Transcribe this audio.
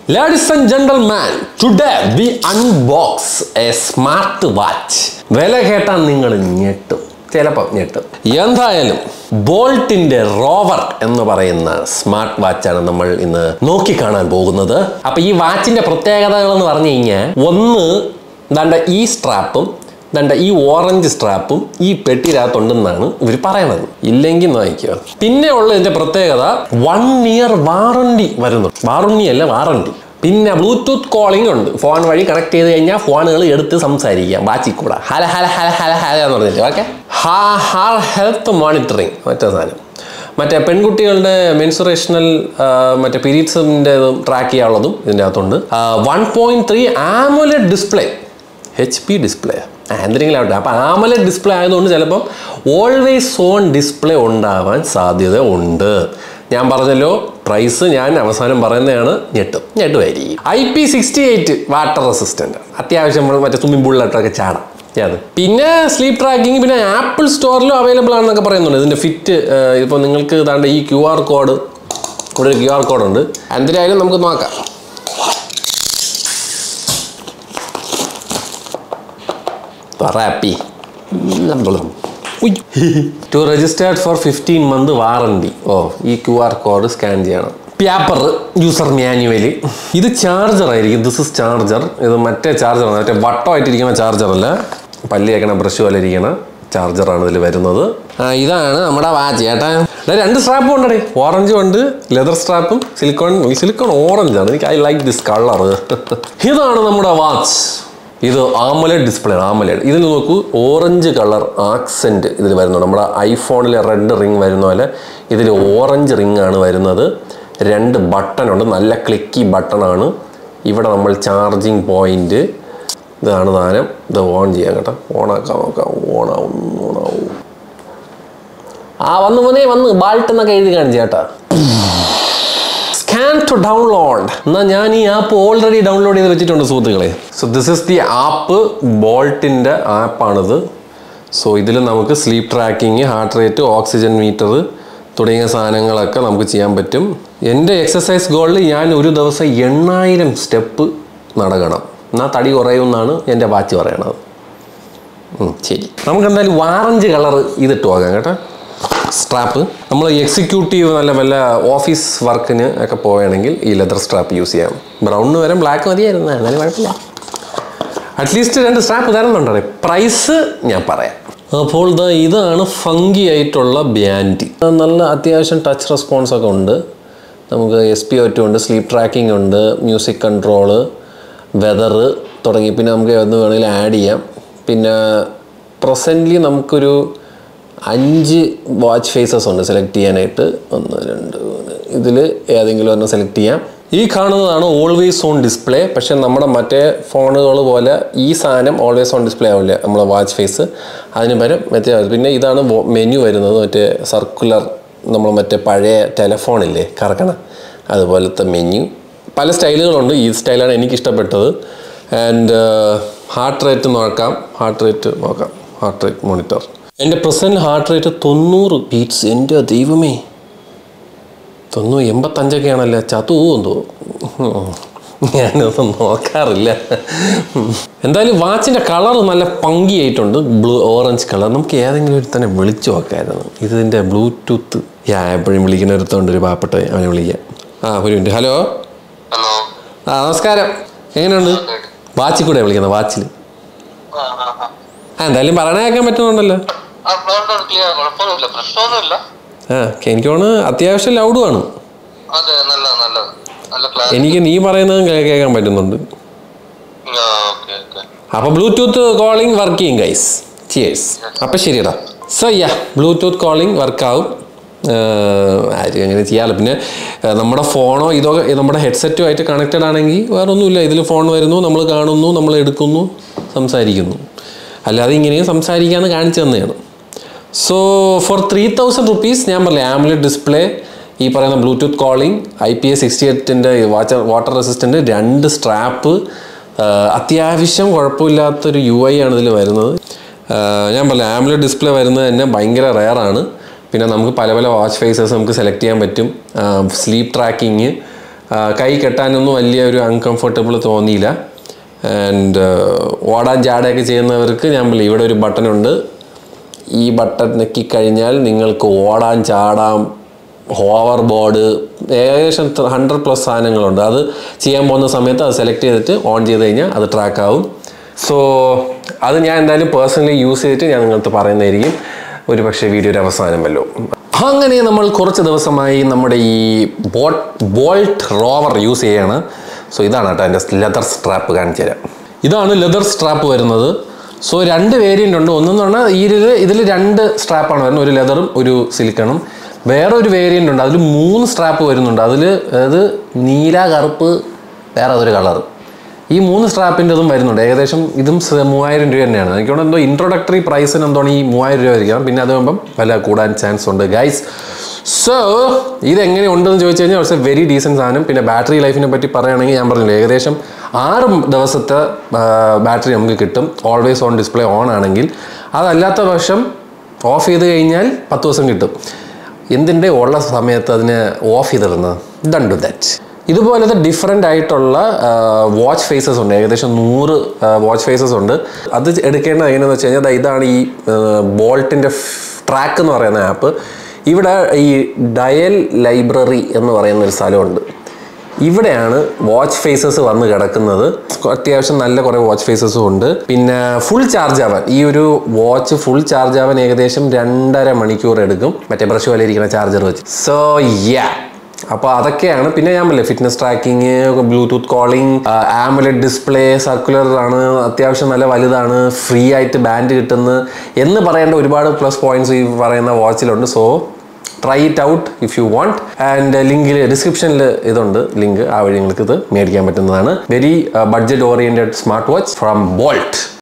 Ladies and gentlemen, today we unbox a smart watch. വില കേട്ടാൽ നിങ്ങൾ ഞെട്ടും ചിലപ്പോൾ ഞെട്ടും എന്തായാലും ബോൾട്ടിന്റെ റോവർ എന്ന് പറയുന്ന സ്മാർട്ട് വാച്ചാണ് നമ്മൾ ഇന്ന് നോക്കി കാണാൻ പോകുന്നത് അപ്പൊ ഈ വാച്ചിന്റെ പ്രത്യേകതകൾ എന്ന് പറഞ്ഞു കഴിഞ്ഞാൽ ഒന്ന് ദാണ്ട ഈ സ്ട്രാപ്പും ദണ്ട ഈ ഓറഞ്ച് സ്ട്രാപ്പും ഈ പെട്ടിയിനകത്തുണ്ടെന്നാണ് ഇവർ പറയണത് ഇല്ലെങ്കിൽ നോക്കിയോ പിന്നെ ഉള്ള ഇതിന്റെ പ്രത്യേകത വൺ ഇയർ വാറണ്ടി വരുന്നു വാറണ്ടി അല്ല വാറണ്ടി പിന്നെ ബ്ലൂടൂത്ത് കോളിംഗ് ഉണ്ട് ഫോൺ വഴി കണക്ട് ചെയ്ത് കഴിഞ്ഞാൽ ഫോണുകൾ എടുത്ത് സംസാരിക്കാം വാച്ചിൽ കൂടെ ഹല ഹല ഹല ഹല ഹല എന്ന് പറഞ്ഞിട്ട് ഓക്കെ ഹാ ഹാ ഹെൽത്ത് മോണിറ്ററിങ് മറ്റേ സാധനം മറ്റേ പെൺകുട്ടികളുടെ മെൻസുറേഷണൽ മറ്റേ പീരീഡ്സിൻ്റെ ട്രാക്ക് ചെയ്യാനുള്ളതും ഇതിൻ്റെ അകത്തുണ്ട് one point three AMOLED display H P display എന്തെങ്കിലും ആവട്ടെ അപ്പോൾ ആമല ഡിസ്പ്ലേ ആയതുകൊണ്ട് ചിലപ്പം ഓൾവേസ് ഓൺ ഡിസ്പ്ലേ ഉണ്ടാവാൻ സാധ്യത ഉണ്ട് ഞാൻ പറഞ്ഞല്ലോ പ്രൈസ് ഞാൻ അവസാനം പറയുന്നതാണ് ഞെട്ടും ഞെട്ടുമായിരിക്കും I P sixty eight water resistant അത്യാവശ്യം നമ്മൾ മറ്റേ സ്വിമ്മിംഗ് പൂളിലോട്ടൊക്കെ ചാടാം അത് പിന്നെ സ്ലീപ്പ് ട്രാക്കിംഗ് പിന്നെ ആപ്പിൾ സ്റ്റോറിലും അവൈലബിൾ ആണെന്നൊക്കെ പറയുന്നുണ്ട് ഇതിൻ്റെ ഫിറ്റ് ഇപ്പോൾ നിങ്ങൾക്ക് ഇതാണ്ട് ഈ ക്യു ആർ കോഡ് ഇവിടെ ഒരു ക്യു ആർ കോഡ് ഉണ്ട് എന്തായാലും നമുക്ക് നോക്കാം happy to registered for fifteen month warranty ഓ ഈ ക്യു ആർ കോഡ് സ്കാൻ ചെയ്യണം പേപ്പർ യൂസർ മാനുവൽ ഇത് ചാർജർ ആയിരിക്കും ദിസ് ഇസ് ചാർജർ ഇത് മറ്റേ ചാർജർ മറ്റേ വട്ടമായിട്ടിരിക്കുന്ന ചാർജർ അല്ല പല്ലി വെക്കണ ബ്രഷ് പോലെ ഇരിക്കണ ചാർജറാണ് ഇതിൽ വരുന്നത് ആ ഇതാണ് നമ്മുടെ വാച്ച് ചേട്ടാ ഇവിടെ രണ്ട് സ്ട്രാപ്പും ഉണ്ടേ ഓറഞ്ചും ഉണ്ട് ലെതർ സ്ട്രാപ്പും സിലിക്കോൺ സിലിക്കോൺ ഓറഞ്ച് ആണ് എനിക്ക് ഐ ലൈക്ക് ദിസ് കളർ ഇതാണ് നമ്മുടെ വാച്ച് ഇത് ആമലേഡ് ഡിസ്പ്ലേ ആമലേഡ് ഇതിൽ നോക്കൂ ഓറഞ്ച് കളർ ആക്സെൻറ്റ് ഇതിൽ വരുന്നുണ്ട് നമ്മുടെ ഐഫോണിലെ റെഡ് റിങ് വരുന്ന പോലെ ഇതിൽ ഓറഞ്ച് റിങ് ആണ് വരുന്നത് രണ്ട് ബട്ടൺ ഉണ്ട് നല്ല ക്ലിക്കി ബട്ടണാണ് ഇവിടെ നമ്മൾ ചാർജിങ് പോയിന്റ് ഇതാണ് സാധനം ഇത് ഓൺ ചെയ്യാം കേട്ടോ ഓണാക്കാം നോക്കാം ഓണാവും ഓണാവും ആ വന്ന് വന്നേ വന്ന് ബാൾട്ട് എന്നൊക്കെ എഴുതി കാണിച്ചു ചേട്ടാ സ്കാൻ ടു ഡൗൺലോഡ് എന്നാൽ ഞാൻ ഈ ആപ്പ് ഓൾറെഡി ഡൗൺലോഡ് ചെയ്ത് വെച്ചിട്ടുണ്ട് സുഹൃത്തുക്കളെ so this is the app ബോൾട്ടിൻ്റെ ആപ്പാണിത് സോ ഇതിൽ നമുക്ക് sleep tracking heart rate oxygen meter തുടങ്ങിയ സാധനങ്ങളൊക്കെ നമുക്ക് ചെയ്യാൻ പറ്റും എൻ്റെ എക്സസൈസ് ഗോളിൽ ഞാൻ ഒരു ദിവസം എണ്ണായിരം സ്റ്റെപ്പ് നടക്കണം എന്നാൽ തടി കുറയുമെന്നാണ് എൻ്റെ വാച്ച് പറയണത് ഉം, ശരി നമുക്ക് എന്തായാലും വാറഞ്ച് കളർ ഇതിട്ട് പോകാം കേട്ടോ സ്ട്രാപ്പ് നമ്മൾ എക്സിക്യൂട്ടീവ് നല്ല വല്ല ഓഫീസ് വർക്കിന് ഒക്കെ പോവുകയാണെങ്കിൽ ഈ ലെതർ സ്ട്രാപ്പ് യൂസ് ചെയ്യാം ബ്രൗണിന് വരെ ബ്ലാക്ക് മതിയായിരുന്നു എന്നാലും കുഴപ്പമില്ല അറ്റ്ലീസ്റ്റ് രണ്ട് സ്ട്രാപ്പ് തരുന്നുണ്ടേ പ്രൈസ് ഞാൻ പറയാം അപ്പോൾ ദാ ഇതാണ് ഫങ്കി ആയിട്ടുള്ള ബ്യാൻഡ് നല്ല അത്യാവശ്യം ടച്ച് റെസ്പോൺസ് ഒക്കെ ഉണ്ട് നമുക്ക് എസ് പി ഒ ടു ഉണ്ട് സ്ലീപ്പ് ട്രാക്കിംഗ് ഉണ്ട് മ്യൂസിക് കൺട്രോള് വെതർ തുടങ്ങി പിന്നെ നമുക്ക് എന്ന് വേണമെങ്കിൽ ആഡ് ചെയ്യാം പിന്നെ പ്രസൻ്റ്ലി നമുക്കൊരു അഞ്ച് വാച്ച് ഫേസസ് ഉണ്ട് സെലക്ട് ചെയ്യാനായിട്ട് ഒന്ന് രണ്ട് മൂന്ന് ഇതിൽ ഏതെങ്കിലും ഒരെണ്ണം സെലക്ട് ചെയ്യാം ഈ കാണുന്നതാണ് ഓൾവേസ് ഓൺ ഡിസ്പ്ലേ പക്ഷേ നമ്മുടെ മറ്റേ ഫോണുകൾ പോലെ ഈ സാധനം ഓൾവേസ് ഓൺ ഡിസ്പ്ലേ ആവില്ല നമ്മളെ വാച്ച് ഫേസ് അതിന് പകരം മറ്റേ പിന്നെ ഇതാണ് മെനു വരുന്നത് മറ്റേ സർക്കുലർ നമ്മൾ മറ്റേ പഴയ ടെലഫോണില്ലേ കറക്കണ അതുപോലത്തെ മെനു പല സ്റ്റൈലുകളുണ്ട് ഈ സ്റ്റൈലാണ് എനിക്ക് ഇഷ്ടപ്പെട്ടത് ആൻഡ് ഹാർട്ട് റേറ്റ് നോക്കാം ഹാർട്ട് റേറ്റ് നോക്കാം ഹാർട്ട് റേറ്റ് മോണിറ്റർ എൻ്റെ പ്രസൻറ്റ് ഹാർട്ട് റേറ്റ് തൊണ്ണൂറ് ബീറ്റ്സ് എൻ്റെ ദൈവമേ തൊണ്ണൂറ് എൺപത്തഞ്ചൊക്കെയാണല്ലേ ചത്തു എന്തോ ഞാനതൊന്നും നോക്കാറില്ല എന്തായാലും വാച്ചിൻ്റെ കളർ നല്ല പങ്കിയായിട്ടുണ്ട് ബ്ലൂ ഓറഞ്ച് കളർ നമുക്ക് ഏതെങ്കിലും ഒരു തന്നെ വിളിച്ചു നോക്കായിരുന്നു ഇതിൻ്റെ ബ്ലൂടൂത്ത് ഞാൻ എപ്പോഴും വിളിക്കുന്ന ഒരുത്തോണ്ട് ഒരു പാവപ്പെട്ട അവനെ വിളിക്കാം ആ ഒരു മിനിറ്റ് ഹലോ ഹലോ ആ നമസ്കാരം എങ്ങനെയുണ്ട് വാച്ചിൽ കൂടെ വിളിക്കുന്നത് വാച്ചിൽ ആ, ആ, ആ. ആ എന്തായാലും പറയണ കേൾക്കാൻ പറ്റുന്നുണ്ടല്ലോ ആ, ഉണ്ട്, ഉണ്ട്, clear. കുഴപ്പമൊന്നുമില്ല പ്രശ്നമൊന്നുമില്ല ആ എനിക്ക് തോന്നുന്നു അത്യാവശ്യം ലൗഡുമാണ് അതെ നല്ല നല്ല നല്ല ക്ലാസ് എനിക്ക് നീ പറയുന്നതും കേ- കേൾക്കാൻ പറ്റുന്നുണ്ട് ഓക്കെ ഓക്കെ അപ്പോൾ ബ്ലൂടൂത്ത് കോളിംഗ് വർക്ക് ചെയ്യും ഗൈസ് ചിയേഴ്സ് അപ്പോൾ ശരിയടാ സോ യാ ബ്ലൂടൂത്ത് കോളിംഗ് വർക്കാവും ആരും അങ്ങനെ ചെയ്യാമല്ലോ പിന്നെ ആ, നമ്മുടെ ഫോണോ ഇതോ നമ്മുടെ ഹെഡ്സെറ്റുമായിട്ട് കണക്റ്റഡ് ആണെങ്കിൽ വേറെ ഒന്നുമില്ല ഇതിൽ ഫോൺ വരുന്നു നമ്മൾ കാണുന്നു നമ്മൾ എടുക്കുന്നു സംസാരിക്കുന്നു അല്ലാതെ ഇങ്ങനെയും സംസാരിക്കാമെന്ന് കാണിച്ചു തന്നെയാണ് so four three thousand rupees ഞാൻ പറഞ്ഞില്ലേ ആംലെറ്റ് ഡിസ്പ്ലേ ഈ പറയുന്ന Bluetooth calling I P S sixty എയ്റ്റിൻ്റെ വാച്ചർ വാട്ടർ റെസിസ്റ്റൻ്റ് രണ്ട് സ്ട്രാപ്പ് അത്യാവശ്യം കുഴപ്പമില്ലാത്തൊരു യു ഐ ആണ് ഇതിൽ വരുന്നത് ആ, ഞാൻ പറഞ്ഞില്ലേ ആംലെറ്റ് ഡിസ്പ്ലേ വരുന്നത് തന്നെ ഭയങ്കര റെയറാണ് പിന്നെ നമുക്ക് പല പല വാച്ച് ഫേസസ് നമുക്ക് സെലക്ട് ചെയ്യാൻ പറ്റും സ്ലീപ്പ് ട്രാക്കിങ് ആ, കൈ കെട്ടാനൊന്നും വലിയ ഒരു അൺകംഫർട്ടബിൾ തോന്നിയില്ല ആൻഡ് ഓടാൻ ചാടയൊക്കെ ചെയ്യുന്നവർക്ക് ഞാൻ പറയും ഇവിടെ ഒരു ബട്ടണുണ്ട് ഈ ബട്ടൺ ഞെക്കിക്കഴിഞ്ഞാൽ നിങ്ങൾക്ക് ഓടാൻ ചാടാം ഹോവർ ബോർഡ് ഏകദേശം ഹൺഡ്രഡ് പ്ലസ് സാധനങ്ങളുണ്ട് അത് ചെയ്യാൻ പോകുന്ന സമയത്ത് അത് സെലക്ട് ചെയ്തിട്ട് ഓൺ ചെയ്ത് കഴിഞ്ഞാൽ അത് ട്രാക്ക് ആവും സോ അത് ഞാൻ എന്തായാലും പേഴ്സണലി യൂസ് ചെയ്തിട്ട് ഞാൻ നിങ്ങൾക്ക് പറയുന്നതായിരിക്കും ഒരു പക്ഷേ വീഡിയോയുടെ അവസാനമല്ലോ അങ്ങനെ നമ്മൾ കുറച്ച് ദിവസമായി നമ്മുടെ ഈ ബോട്ട് ബോൾട്ട് റോവർ യൂസ് ചെയ്യാണ് സോ ഇതാണ് കേട്ടോ എൻ്റെ ലെതർ സ്ട്രാപ്പ് കാണിച്ചു തരാം ഇതാണ് ലെതർ സ്ട്രാപ്പ് വരുന്നത് സോ രണ്ട് വേരിയൻ്റ് ഉണ്ട് ഒന്നെന്ന് പറഞ്ഞാൽ ഈ ഇതിൽ ഇതിൽ രണ്ട് സ്ട്രാപ്പാണ് വരുന്നത് ഒരു ലെതറും ഒരു സിലിക്കണും വേറെ ഒരു വേരിയൻ്റ് ഉണ്ട് അതിൽ മൂന്ന് സ്ട്രാപ്പ് വരുന്നുണ്ട് അതിൽ അതായത് നീല കറുപ്പ് വേറെ അതൊരു കളർ ഈ മൂന്ന് സ്ട്രാപ്പിൻ്റെതും വരുന്നുണ്ട് ഏകദേശം ഇതും സ- മൂവായിരം രൂപ തന്നെയാണ് എനിക്ക് തോന്നുന്നു എന്തോ ഇൻട്രൊഡക്ടറി പ്രൈസിന് എന്തോണ് ഈ മൂവായിരം രൂപ ആയിരിക്കണം പിന്നെ അത് ആകുമ്പം വില കൂടാൻ ചാൻസ് ഉണ്ട് ഗൈസ് സോ ഇതെങ്ങനെ ഉണ്ടെന്ന് ചോദിച്ചു കഴിഞ്ഞാൽ ഇറ്റ്സ് എ വെരി ഡീസൻറ്റ് സാധനം പിന്നെ ബാറ്ററി ലൈഫിനെ പറ്റി പറയുകയാണെങ്കിൽ ഞാൻ പറഞ്ഞില്ല ഏകദേശം ആറ് ദിവസത്തെ ബാറ്ററി നമുക്ക് കിട്ടും ഓൾവേസ് ഓൺ ഡിസ്പ്ലേ ഓൺ ആണെങ്കിൽ അതല്ലാത്ത പക്ഷം ഓഫ് ചെയ്ത് കഴിഞ്ഞാൽ പത്ത് ദിവസം കിട്ടും എന്തിൻ്റെ ഉള്ള സമയത്ത് അതിനെ ഓഫ് ചെയ്തിടുന്നത് ഡൺ ഡു ദാറ്റ് ഇതുപോലത്തെ ഡിഫറെൻ്റ് ആയിട്ടുള്ള വാച്ച് ഫേസസ് ഉണ്ട് ഏകദേശം നൂറ് വാച്ച് ഫേസസ് ഉണ്ട് അത് എടുക്കേണ്ടത് എങ്ങനെയാണെന്ന് വെച്ച് കഴിഞ്ഞാൽ ദാ ഇതാണ് ഈ ബോൾട്ടിൻ്റെ ട്രാക്ക് എന്ന് പറയുന്ന ആപ്പ് ഇവിടെ ഈ ഡയൽ ലൈബ്രറി എന്ന് പറയുന്ന ഒരു സ്ഥലമുണ്ട് ഇവിടെയാണ് വാച്ച് ഫേസസ് വന്ന് കിടക്കുന്നത് അത്യാവശ്യം നല്ല കുറേ വാച്ച് ഫേസസും ഉണ്ട് പിന്നെ ഫുൾ ചാർജ് ആവാൻ ഈ ഒരു വാച്ച് ഫുൾ ചാർജ് ആവാൻ ഏകദേശം രണ്ടര മണിക്കൂർ എടുക്കും മറ്റേ ബ്രഷ് പോലെ ഇരിക്കുന്ന ചാർജർ വെച്ച് സോ യാ അപ്പോൾ അതൊക്കെയാണ് പിന്നെ ഞാൻ പറഞ്ഞില്ലേ fitness tracking Bluetooth calling AMOLED display circular ആണ് അത്യാവശ്യം നല്ല വലുതാണ് ഫ്രീ ആയിട്ട് ബാൻഡ് കിട്ടുന്നു എന്ന് പറയേണ്ട ഒരുപാട് പ്ലസ് പോയിന്റ്സ് ഈ പറയുന്ന വാച്ചിലുണ്ട് so try it out if you want and ലിങ്കിൽ ഡിസ്ക്രിപ്ഷനിൽ ഇതുണ്ട് ലിങ്ക് ആ വഴി നിങ്ങൾക്ക് ഇത് മേടിക്കാൻ പറ്റുന്നതാണ് very budget oriented smart watch from bolt